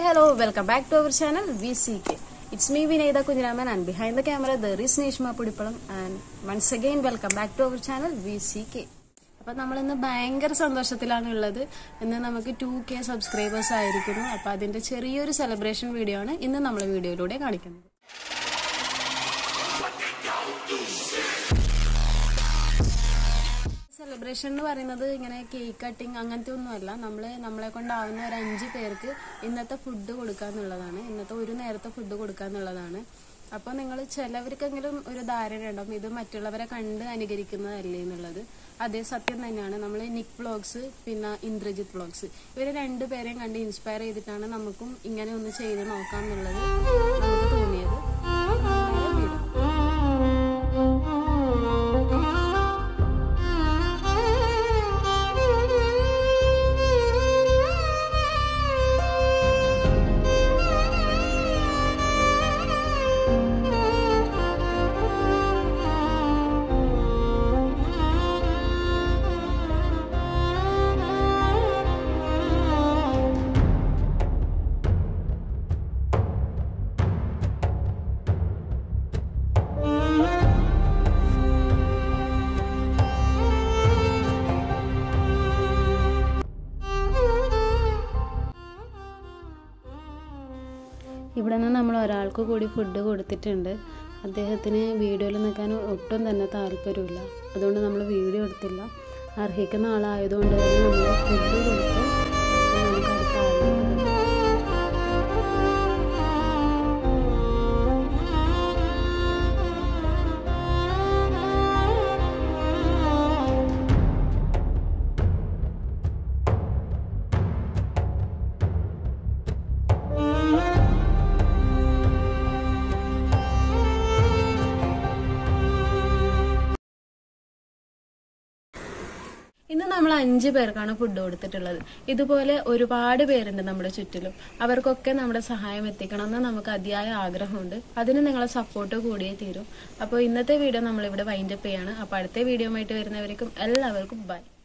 hello, welcome back to our channel VCK. It's me Vinayda Kunjiraman and behind the camera there is Nishma Pudipalam and once again welcome back to our channel VCK. അപ്പൊ നമ്മൾ ഇന്ന് ഭയങ്കര സന്തോഷത്തിലാണ് ഉള്ളത് ഇന്ന് നമുക്ക് to K subscribers ആയിരിക്കുന്നു അപ്പൊ അതിന്റെ ചെറിയൊരു സെലിബ്രേഷൻ വീഡിയോ ആണ് ഇന്ന് നമ്മൾ വീഡിയോയിലൂടെ കാണിക്കുന്നത് സെലിബ്രേഷൻ എന്ന് പറയുന്നത് ഇങ്ങനെ കേക്ക് കട്ടിങ് അങ്ങനത്തെ ഒന്നുമല്ല നമ്മൾ നമ്മളെ കൊണ്ടാവുന്ന ഒരു അഞ്ച് പേർക്ക് ഇന്നത്തെ ഫുഡ് കൊടുക്കാന്നുള്ളതാണ് ഇന്നത്തെ ഒരു നേരത്തെ ഫുഡ് കൊടുക്കാന്നുള്ളതാണ് അപ്പോൾ നിങ്ങൾ ചിലവർക്കെങ്കിലും ഒരു ധാരണ ഉണ്ടാവും ഇത് മറ്റുള്ളവരെ കണ്ട് അനുകരിക്കുന്നതല്ലേ എന്നുള്ളത് അതേ സത്യം തന്നെയാണ് നമ്മൾ നിക് വ്ളോഗ്സ് പിന്നെ ഇന്ദ്രജിത്ത് വ്ളോഗ്സ് ഇവരെ രണ്ടുപേരെയും കണ്ട് ഇൻസ്പയർ ചെയ്തിട്ടാണ് നമുക്കും ഇങ്ങനെ ഒന്ന് ചെയ്ത് നോക്കാം എന്നുള്ളത് നമുക്ക് തോന്നിയത് നേരെ വീഡിയോ. ഇവിടെ നിന്ന് നമ്മൾ ഒരാൾക്ക് കൂടി ഫുഡ് കൊടുത്തിട്ടുണ്ട് അദ്ദേഹത്തിന് വീഡിയോയിൽ നിൽക്കാൻ ഒട്ടും തന്നെ താല്പര്യമില്ല അതുകൊണ്ട് നമ്മൾ വീഡിയോ എടുത്തില്ല അർഹിക്കുന്ന ആളായതുകൊണ്ട് തന്നെ നമ്മൾ ഫുഡ് കൊടുത്ത് നമുക്ക് അടുത്ത ആളിലേക്ക് പോകാം. ഇന്ന് നമ്മൾ അഞ്ച് പേർക്കാണ് ഫുഡ് കൊടുത്തിട്ടുള്ളത് ഇതുപോലെ ഒരുപാട് പേരുണ്ട് നമ്മുടെ ചുറ്റിലും അവർക്കൊക്കെ നമ്മുടെ സഹായം എത്തിക്കണമെന്ന് നമുക്ക് അതിയായ ആഗ്രഹമുണ്ട് അതിന് നിങ്ങളെ സപ്പോർട്ട് കൂടിയേ തീരും അപ്പോൾ ഇന്നത്തെ വീഡിയോ നമ്മളിവിടെ വൈൻഡപ്പ് ചെയ്യാണ് അപ്പോൾ അടുത്ത വീഡിയോ ആയിട്ട് വരുന്നവർക്കും എല്ലാവർക്കും ബൈ